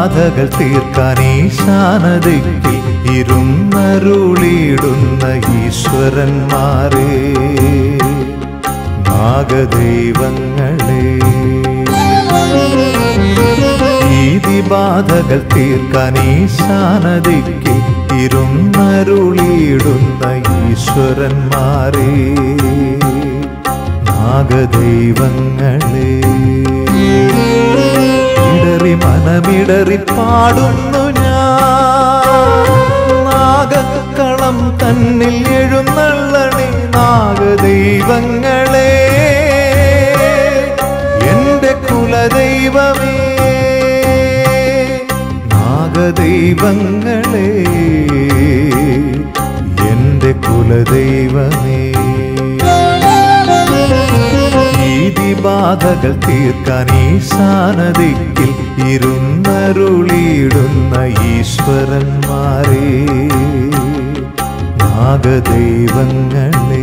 ബാധകൾ തീർക്കാൻ ഈശാനതയ്ക്ക് ഇരുന്നരുളിയിടുന്ന ഈശ്വരന്മാരെ നാഗദൈവങ്ങളെ ബാധകൾ തീർക്കാൻ ഈശാനതയ്ക്ക് ഇരുന്നരുളിയിടുന്ന ഈശ്വരന്മാരെ നാഗദൈവങ്ങളെ ഇടറി മനമിടറി പാടുന്നു ഞാൻ നാഗക്കളം തന്നിൽ എഴുന്നള്ളണി നാഗദൈവങ്ങളെ എന്റെ കുലദൈവമേ നാഗദൈവങ്ങളെ എന്റെ കുലദൈവമേ ബാധകൾ തീർക്കാൻ ഈശാനദിക്കിൽ ഇരുന്നരുളിയിടുന്ന ഈശ്വരന്മാരെ നാഗദൈവങ്ങളെ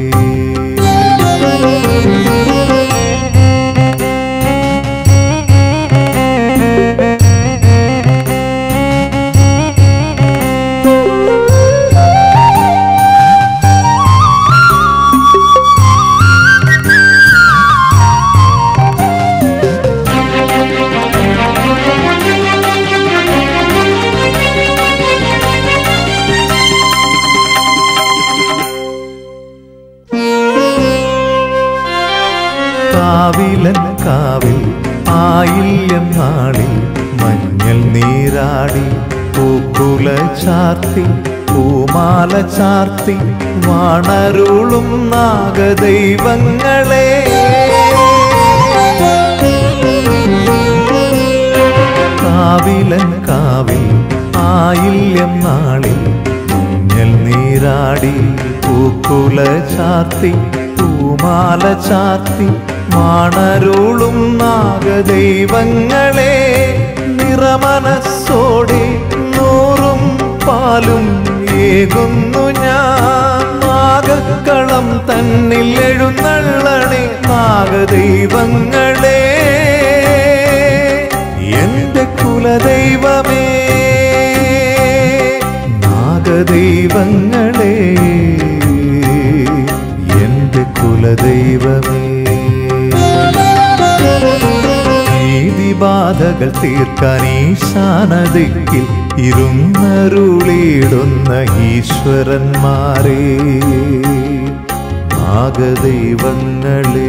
കാവിലൻ കാവിൽ ആയില്യം നാളിൽ മഞ്ഞൾ നീരാടി പൂക്കുല ചാർത്തി പൂമാല ചാർത്തി വാണരുളും നാഗദൈവങ്ങളെ കാവിലൻ കാവിൽ ആയില്യം നാളിൽ മഞ്ഞൾ നീരാടി പൂക്കുല ചാർത്തി പൂമാല ചാർത്തി മാണരുളും നാഗദൈവങ്ങളെ നിറമനസ്സോടെ നൂറും പാലും ഏകുന്നു ഞാൻ നാഗക്കളം തന്നിൽ എഴുന്നള്ളണി നാഗദൈവങ്ങളെ എന്റെ കുലദൈവമേ നാഗദൈവങ്ങളെ എന്റെ കുലദൈവമേ ബാധകൾ തീർക്കാൻ ഈശാനദിക്കിൽ ഇരുന്നരുളിയിടുന്ന ഈശ്വരന്മാരെ നാഗദൈവങ്ങളെ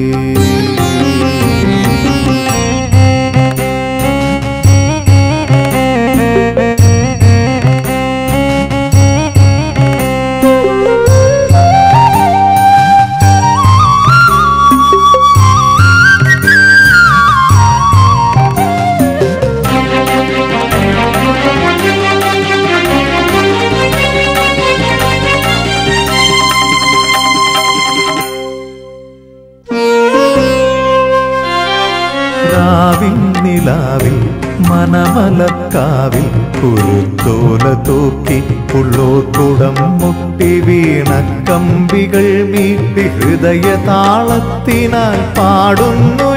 രാവിൻ നിലാവിൽ മനമലക്കാവിൽ കുരുത്തോല തൂക്കി ഉള്ളോർക്കുടം മുട്ടി വീണ കമ്പികൾ മീട്ടി ഹൃദയ താളത്തിനാൽ പാടുന്നു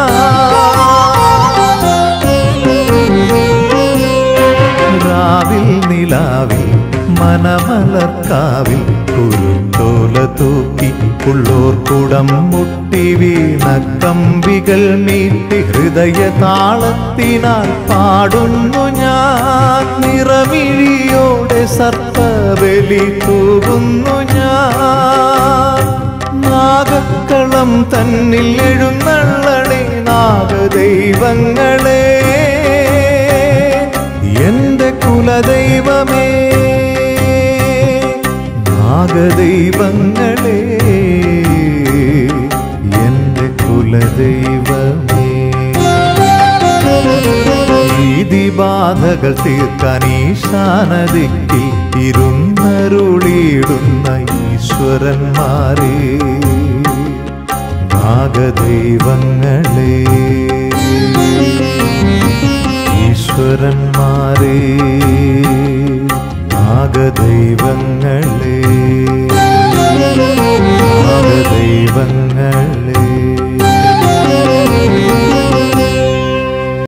ഞാൻ രാവിൽ നിലാവിൽ മനമലർക്കാവിൽ കുരുത്തോല തൂക്കി ഉള്ളോർക്കുടം മുട്ടി വീണ കമ്പികൾ മീട്ടി ഹൃദയ താളത്തിനാൽ പാടുന്നു ഞാൻ നിറമിഴിയോടെ സർപ്പബലി തൂകുന്നു ഞാൻ നാഗക്കളം തന്നിൽ എഴുന്നള്ളണി നാഗദൈവങ്ങളെ എന്റെ കുലദൈവമേ നാഗദൈവങ്ങളെ എന്റെ കുലദൈവമേ ബാധകൾ തീർക്കാൻ ഈശാനദിക്കിൽ ഇരുന്നരുളിയിടുന്ന ഈശ്വരന്മാരെ നാഗദൈവങ്ങളെ ഈശ്വരന്മാരെ